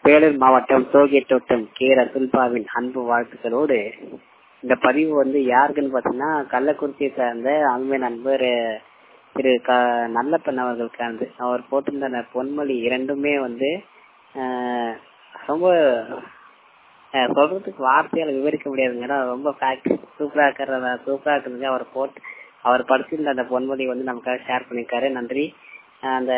வேலூர் மாவட்டம் டோல்கேட் தோட்டம் கே ரசுல்பாவின் அன்பு வாழ்த்துக்களோடு இந்த பதிவு வந்து யாருக்குன்னு பார்த்தீங்கன்னா கள்ளக்குறிச்சியை சார்ந்த அண்மை நண்பர் திரு க நல்லப்பன் அவர்களுக்கானது அவர் போட்டிருந்த அந்த பொன்மொழி இரண்டுமே வந்து ஆஹ், ரொம்ப ஆஹ், சொல்றதுக்கு வார்த்தையால விவரிக்க முடியாதுங்க ஏன்னா ரொம்ப ஃபேக்ட் சூப்பரா இருக்கிறதா சூப்பரா இருக்கிறதுக்கு அவர் போட்டு அவர் படிச்சிருந்த அந்த பொன்மொழி வந்து நமக்காக ஷேர் பண்ணியிருக்காரு நன்றி ஆஹ், அந்த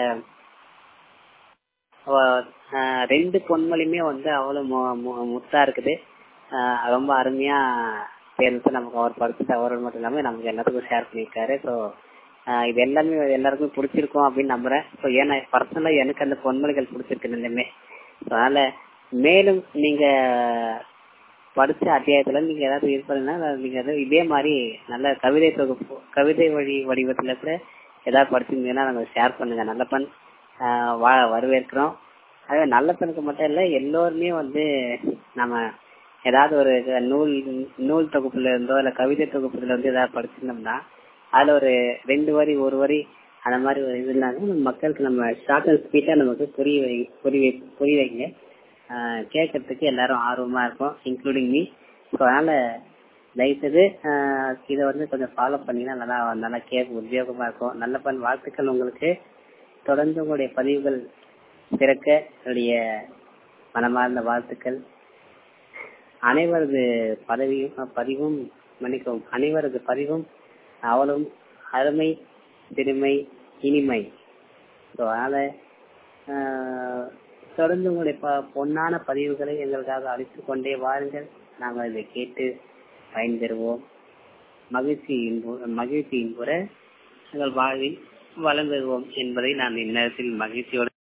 அவ- ஆஹ் ரெண்டு பொன்மொழியுமே வந்து அவ்வளவு மு- மு- முத்தா இருக்குது ஆஹ் ரொம்ப அருமையா தேர்ந்து நமக்கு அவர் படிச்சுட்டு அவர் மட்டும் இல்லாம நமக்கு எல்லாத்துக்கும் ஷேர் பண்ணியிருக்காரு ஸோ இது எல்லாமே எல்லாருக்கும் பிடிச்சிருக்கும் அப்படின்னு நம்புறேன் ஸோ ஏன்னா பர்சனலா எனக்கு அந்த பொன்மொழிகள் பிடிச்சிருக்கு நிலைமை அதனால மேலும் நீங்க படிச்ச அத்தியாயத்துல நீங்க ஏதாவது இது பண்ணுன்னா நீங்க ஏதாவது இதே மாதிரி நல்ல கவிதை தொகுப்பு கவிதை வழி வடிவத்துல கூட ஏதாவது படிச்சிருந்தீங்கன்னா நாங்க ஷேர் பண்ணுங்க நல்லப்பன் ஆஹ் வா- வரவேற்கிறோம் அதே நல்லப்பனுக்கு மட்டும் இல்ல எல்லோருமே வந்து நம்ம ஏதாவது ஒரு நூல் நூல் தொகுப்புல இருந்தோ இல்ல கவிதை தொகுப்புல இருந்து ஏதாவது படிச்சிருந்தோம்னா அதுல ஒரு ரெண்டு வரி ஒரு வரி அந்த மாதிரி ஒரு இது இல்லாம மக்களுக்கு நம்ம ஷார்ட் அண்ட் ஸ்வீட்டா நமக்கு புரிய வை புரிய வை- புரிய வைங்க ஆஹ் கேட்கறதுக்கு எல்லாரும் ஆர்வமா இருக்கும் இன்க்ளூடிங் மீ ஸோ அதனால தயவுசெய்து ஆஹ் இதை வந்து கொஞ்சம் ஃபாலோ பண்ணீங்கன்னா நல்லா நல்லா கேட்க உத்தியோகமா இருக்கும் நல்ல பண் வாழ்த்துக்கள் உங்களுக்கு தொடர்ந்து உங்களுடைய பதிவுகள் சிறக்க என்னுடைய மனமார்ந்த வாழ்த்துக்கள் அனைவரது பதவியும் பதிவும் மன்னிக்கவும் அனைவரது பதிவும் அவளும் அருமை பெருமை இனிமை ஸோ அதனால ஆஹ், தொடர்ந்து உங்களுடைய ப- பொன்னான பதிவுகளை எங்களுக்காக அளித்துக் கொண்டே வாருங்கள் நாங்கள் இதை கேட்டு பயன்பெறுவோம் மகிழ்ச்சி இன்பு- மகிழ்ச்சி இன்புற எங்கள் வாழ்வில் வளம் பெறுவோம் என்பதை நான் இந்நேரத்தில் மகிழ்ச்சியோடு